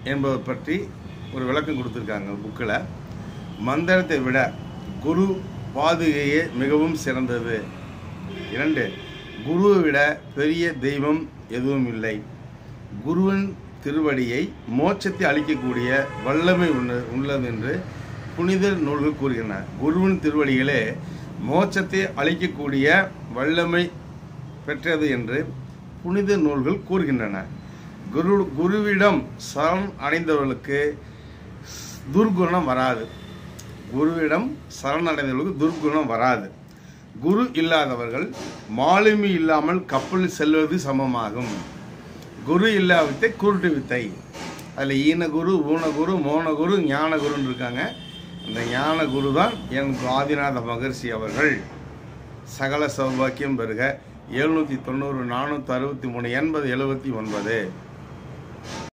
என்பதை பற்றி ஒரு விளக்கம் கொடுத்துருக்காங்க புக்கில் மந்திரத்தை விட குரு பாதுகையே மிகவும் சிறந்தது இரண்டு குருவை விட பெரிய தெய்வம் எதுவும் இல்லை குருவின் திருவடியை மோட்சத்தை அளிக்கக்கூடிய வல்லமை உள்ள- உள்ளது என்று புனித நூல்கள் கூறுகின்றன குருவின் திருவடிகளே மோட்சத்தை அளிக்கக்கூடிய வல்லமை பெற்றது என்று புனித நூல்கள் கூறுகின்றன குரு குருவிடம் சரண் அடைந்தவர்களுக்கு துர்குணம் வராது குருவிடம் சரணடைந்தவர்களுக்கு துர்குணம் வராது குரு இல்லாதவர்கள் மாலுமி இல்லாமல் கப்பலில் செல்வது சமமாகும் குரு இல்லாவித்தை குருட்டு வித்தை அதில் ஈனகுரு ஊனகுரு மோனகுரு ஞானகுருன்னு இருக்காங்க அந்த ஞான குரு தான் என் ஆதிநாத மகர்ஷி அவர்கள் சகல சௌபாக்கியம் பெறுக எழுநூற்றி தொண்ணூறு நானூற்றி அறுபத்தி மூணு எண்பது எழுபத்தி ஒன்பது